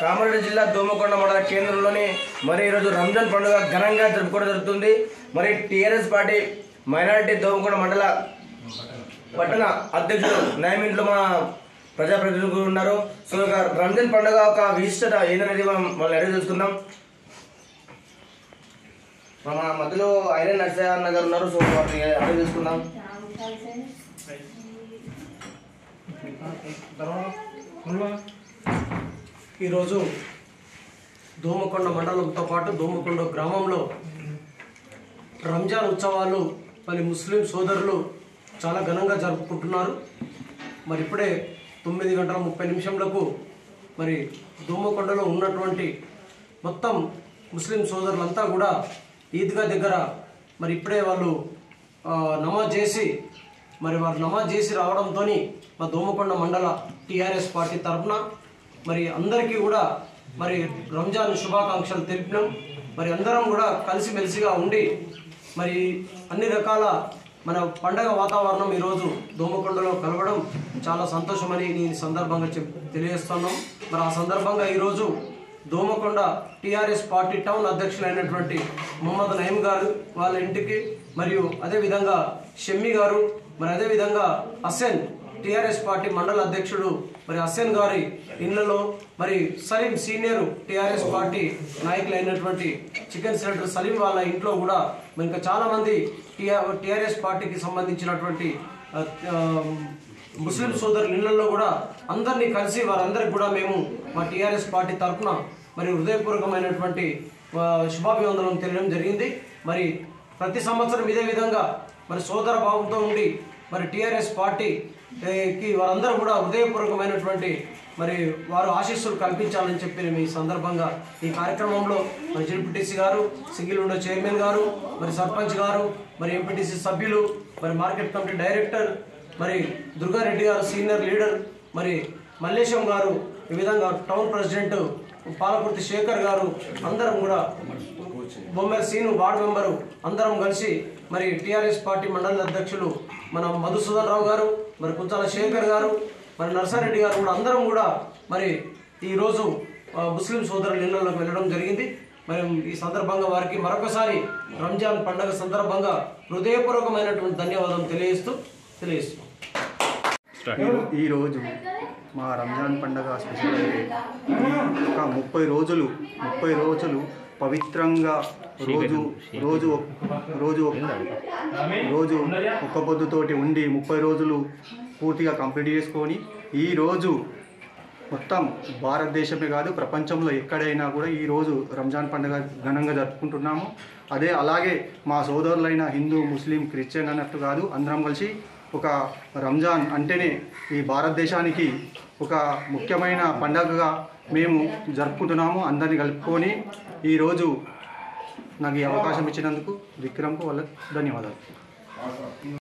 కామారెడ్డి జిల్లా దోమకొండ మండల కేంద్రంలోని మరి ఈరోజు రంజాన్ పండుగ ఘనంగా జరుపుకోవడం జరుగుతుంది మరి టీఆర్ఎస్ పార్టీ మైనారిటీ దోమకొండ మండల పట్టణ అధ్యక్షుడు నయమింట్లో మన ప్రజాప్రతినిధులు ఉన్నారు సో ఇక రంజాన్ పండుగ ఒక విశిష్టత ఏంటనేది మనం వాళ్ళని అడిగి తెలుసుకుందాం మన మధ్యలో ఐరన్ నర్సయ్య అన్న గారు ఉన్నారు సో వారిని అడిగి తెలుసుకుందాం ఈరోజు దోమకొండ మండలంతో పాటు దోమకొండ గ్రామంలో రంజాన్ ఉత్సవాలు మరి ముస్లిం సోదరులు చాలా ఘనంగా జరుపుకుంటున్నారు మరి ఇప్పుడే తొమ్మిది గంటల ముప్పై నిమిషంలకు మరి దోమకొండలో ఉన్నటువంటి మొత్తం ముస్లిం సోదరులంతా కూడా ఈద్గా దగ్గర మరి ఇప్పుడే వాళ్ళు ఆ, నమాజ్ చేసి మరి వారు నమాజ్ చేసి రావడంతో మా దోమకొండ మండల టీఆర్ఎస్ పార్టీ తరఫున మరి అందరికీ కూడా మరి రంజాన్ శుభాకాంక్షలు తెలిపినాం మరి అందరం కూడా కలిసిమెలిసిగా ఉండి మరి అన్ని రకాల మన పండగ వాతావరణం ఈరోజు దోమకొండలో కలవడం చాలా సంతోషమని నేను ఈ సందర్భంగా చెప్ తెలియజేస్తున్నాం మరి ఆ సందర్భంగా ఈరోజు దోమకొండ టీఆర్ఎస్ పార్టీ టౌన్ అధ్యక్షులైనటువంటి మొహమ్మద్ నయీం గారు వాళ్ళ ఇంటికి మరియు అదేవిధంగా షమ్మి గారు మరి అదేవిధంగా హసెన్ టీఆర్ఎస్ పార్టీ మండల అధ్యక్షుడు మరి హసెన్ గారి ఇళ్లలో మరి సలీం సీనియర్ టీఆర్ఎస్ పార్టీ నాయకులైనటువంటి చికెన్ సెనేటర్ సలీం వాళ్ళ ఇంట్లో కూడా మరి ఇంకా చాలా మంది టీఆర్ఎస్ పార్టీకి సంబంధించినటువంటి ఆ, ఆ, ముస్లిం సోదరుల ఇళ్లలో కూడా అందరినీ కలిసి వారందరికి కూడా మేము మా టీఆర్ఎస్ పార్టీ తరఫున మరి హృదయపూర్వకమైనటువంటి ఆ, శుభాభివందనం తెలియడం జరిగింది మరి ప్రతి సంవత్సరం ఇదే విధంగా మరి సోదర భావంతో ఉండి మరి టీఆర్ఎస్ పార్టీ ఏ, కి వారందరూ కూడా హృదయపూర్వకమైనటువంటి మరి వారు ఆశీస్సులు కల్పించాలని చెప్పి మేము ఈ సందర్భంగా ఈ కార్యక్రమంలో మరి జెడ్పీటీసీ గారు సింగిల్ విండో చైర్మన్ గారు మరి సర్పంచ్ గారు మరి ఎంపీటీసీ సభ్యులు మరి మార్కెట్ కమిటీ డైరెక్టర్ మరి దుర్గారెడ్డి గారు సీనియర్ లీడర్ మరి మల్లేశం గారు ఈ విధంగా టౌన్ ప్రెసిడెంట్ పాలకుర్తి శేఖర్ గారు అందరం కూడా బొమ్మెల సీను వార్డు మెంబరు అందరం కలిసి మరి టీఆర్ఎస్ పార్టీ మండల అధ్యక్షులు మన మధుసూదన్ రావు గారు మరి కుంచాల శేఖర్ గారు మరి నర్సారెడ్డి గారు కూడా అందరం కూడా మరి ఈరోజు ఆ, ముస్లిం సోదరుల ఇళ్లలోకి వెళ్ళడం జరిగింది మరి ఈ సందర్భంగా వారికి మరొకసారి రంజాన్ పండుగ సందర్భంగా హృదయపూర్వకమైనటువంటి ధన్యవాదాలు తెలియజేస్తూ తెలియజేస్తున్నాం ఈ- ఈరోజు మా రంజాన్ పండగ స్పెషల్ అయితే ఒక ముప్పై రోజులు ముప్పై రోజులు పవిత్రంగా రోజు రోజు రోజు రోజు ఒక్క పొద్దుతోటి ఉండి ముప్పై రోజులు పూర్తిగా కంప్లీట్ చేసుకొని ఈ రోజు మొత్తం భారతదేశమే కాదు ప్రపంచంలో ఎక్కడైనా కూడా ఈ రోజు రంజాన్ పండుగ ఘనంగా జరుపుకుంటున్నాము అదే అలాగే మా సోదరులైన హిందూ ముస్లిం క్రిస్టియన్ అన్నట్టు కాదు అందరం కలిసి ఒక రంజాన్ అంటేనే ఈ భారతదేశానికి ఒక ముఖ్యమైన పండగగా మేము జరుపుకుంటున్నాము అందరిని కలుపుకొని ఈరోజు నాకు ఈ అవకాశం ఇచ్చినందుకు విక్రమ్కు వాళ్ళకి ధన్యవాదాలు